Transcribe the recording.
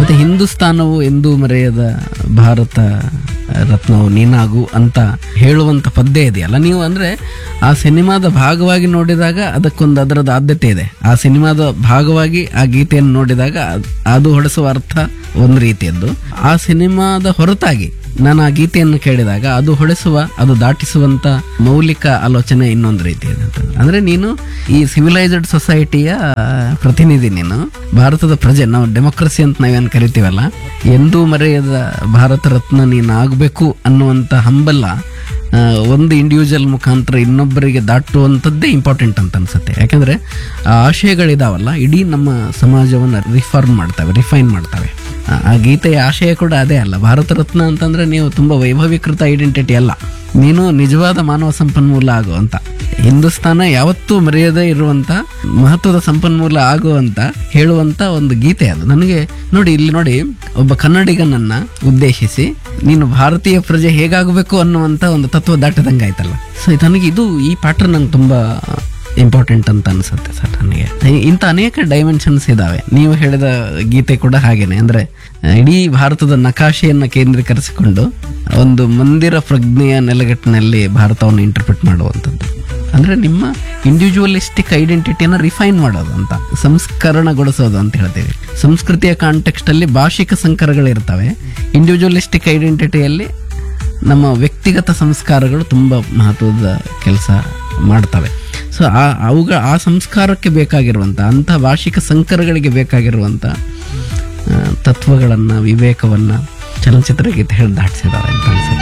ಮತ್ತೆ ಹಿಂದೂಸ್ತಾನವು ಎಂದೂ ಮರೆಯದ ಭಾರತ ರತ್ನವು ನೀನಾಗು ಅಂತ ಹೇಳುವಂತ ಪದ್ಯ ಇದೆಯಲ್ಲ ನೀವು ಅಂದ್ರೆ ಆ ಸಿನಿಮಾದ ಭಾಗವಾಗಿ ನೋಡಿದಾಗ ಅದಕ್ಕೊಂದು ಅದರದ ಆದ್ಯತೆ ಇದೆ ಆ ಸಿನಿಮಾದ ಭಾಗವಾಗಿ ಆ ಗೀತೆಯನ್ನು ನೋಡಿದಾಗ ಅದ್- ಅದು ಹೊಡೆಸುವ ಅರ್ಥ ಒಂದು ರೀತಿಯದ್ದು ಆ ಸಿನಿಮಾದ ಹೊರತಾಗಿ ನಾನು ಆ ಗೀತೆಯನ್ನು ಕೇಳಿದಾಗ ಅದು ಹೊಡೆಸುವ ಅದು ದಾಟಿಸುವಂತ ಮೌಲಿಕ ಆಲೋಚನೆ ಇನ್ನೊಂದು ರೀತಿಯದು ಅಂದ್ರೆ ನೀನು ಈ ಸಿವಿಲೈಸ್ಡ್ ಸೊಸೈಟಿಯ ಪ್ರತಿನಿಧಿ ನೀನು ಭಾರತದ ಪ್ರಜೆ ನಾವು ಡೆಮೋಕ್ರಸಿ ಅಂತ ನಾವೇನು ಕರಿತೀವಲ್ಲ ಎಂದೂ ಮರೆಯದ ಭಾರತ ರತ್ನ ನೀನು ಆಗಬೇಕು ಅನ್ನುವಂಥ ಹಂಬಲ ಆ, ಒಂದು ಇಂಡಿವಿಜುವಲ್ ಮುಖಾಂತರ ಇನ್ನೊಬ್ಬರಿಗೆ ದಾಟುವಂಥದ್ದೇ ಇಂಪಾರ್ಟೆಂಟ್ ಅಂತ ಅನ್ಸುತ್ತೆ ಯಾಕಂದ್ರೆ ಆ ಆಶಯಗಳಿದಾವಲ್ಲ ಇಡೀ ನಮ್ಮ ಸಮಾಜವನ್ನು ರಿಫಾರ್ಮ್ ಮಾಡ್ತವೆ ರಿಫೈನ್ ಮಾಡ್ತವೆ ಆ- ಆ ಗೀತೆಯ ಆಶಯ ಕೂಡ ಅದೇ ಅಲ್ಲ ಭಾರತ ರತ್ನ ಅಂತಂದ್ರೆ ನೀವು ತುಂಬಾ ವೈಭವೀಕೃತ ಐಡೆಂಟಿಟಿ ಅಲ್ಲ ನೀನು ನಿಜವಾದ ಮಾನವ ಸಂಪನ್ಮೂಲ ಆಗು ಅಂತ ಹಿಂದೂಸ್ತಾನ ಯಾವತ್ತೂ ಮರೆಯದೇ ಇರುವಂತ ಮಹತ್ವದ ಸಂಪನ್ಮೂಲ ಆಗುವಂತ ಹೇಳುವಂತ ಒಂದು ಗೀತೆ ಅದು ನನಗೆ ನೋಡಿ ಇಲ್ಲಿ ನೋಡಿ ಒಬ್ಬ ಕನ್ನಡಿಗನನ್ನ ಉದ್ದೇಶಿಸಿ ನೀನು ಭಾರತೀಯ ಪ್ರಜೆ ಹೇಗಾಗಬೇಕು ಅನ್ನುವಂತ ಒಂದು ತತ್ವ ದಾಟದಂಗೆ ಆಯ್ತಲ್ಲ ಸೊ ನನಗೆ ಇದು ಈ ಪ್ಯಾಟರ್ನ್ ನಂಗೆ ತುಂಬಾ ಇಂಪಾರ್ಟೆಂಟ್ ಅಂತ ಅನ್ಸುತ್ತೆ ಸರ್ ನನಗೆ ಇ- ಇಂಥ ಅನೇಕ ಡೈಮೆನ್ಷನ್ಸ್ ಇದಾವೆ ನೀವು ಹೇಳಿದ ಗೀತೆ ಕೂಡ ಹಾಗೇನೆ ಅಂದ್ರೆ ಆ, ಇಡೀ ಭಾರತದ ನಕಾಶೆಯನ್ನು ಕೇಂದ್ರೀಕರಿಸಿಕೊಂಡು ಒಂದು ಮಂದಿರ ಪ್ರಜ್ಞೆಯ ನೆಲೆಗಟ್ಟಿನಲ್ಲಿ ಭಾರತವನ್ನು ಇಂಟರ್ಪ್ರಿಟ್ ಮಾಡುವಂಥದ್ದು ಅಂದ್ರೆ ನಿಮ್ಮ ಇಂಡಿವಿಜುವಲಿಸ್ಟಿಕ್ ಐಡೆಂಟಿಟಿಯನ್ನು ರಿಫೈನ್ ಮಾಡೋದು ಅಂತ ಸಂಸ್ಕರಣಗೊಳಿಸೋದು ಅಂತ ಹೇಳ್ತೀವಿ ಸಂಸ್ಕೃತಿಯ ಕಾಂಟೆಕ್ಸ್ಟ್ ಅಲ್ಲಿ ಭಾಷಿಕ ಸಂಕರಗಳಿರ್ತವೆ ಇಂಡಿವಿಜುವಲಿಸ್ಟಿಕ್ ಐಡೆಂಟಿಟಿಯಲ್ಲಿ ನಮ್ಮ ವ್ಯಕ್ತಿಗತ ಸಂಸ್ಕಾರಗಳು ತುಂಬ ಮಹತ್ವದ ಕೆಲಸ ಮಾಡ್ತವೆ ಸೊ ಆ ಅವುಗ ಆ ಸಂಸ್ಕಾರಕ್ಕೆ ಬೇಕಾಗಿರುವಂಥ ಅಂಥ ಭಾಷಿಕ ಸಂಕರಗಳಿಗೆ ಬೇಕಾಗಿರುವಂಥ ತತ್ವಗಳನ್ನು ವಿವೇಕವನ್ನು ಚಲನಚಿತ್ರ ಗೀತೆ ಹೇಳಿ ದಾಟಿಸಿದ್ದಾರೆ ಅಂತ ಅನ್ಸುತ್ತೆ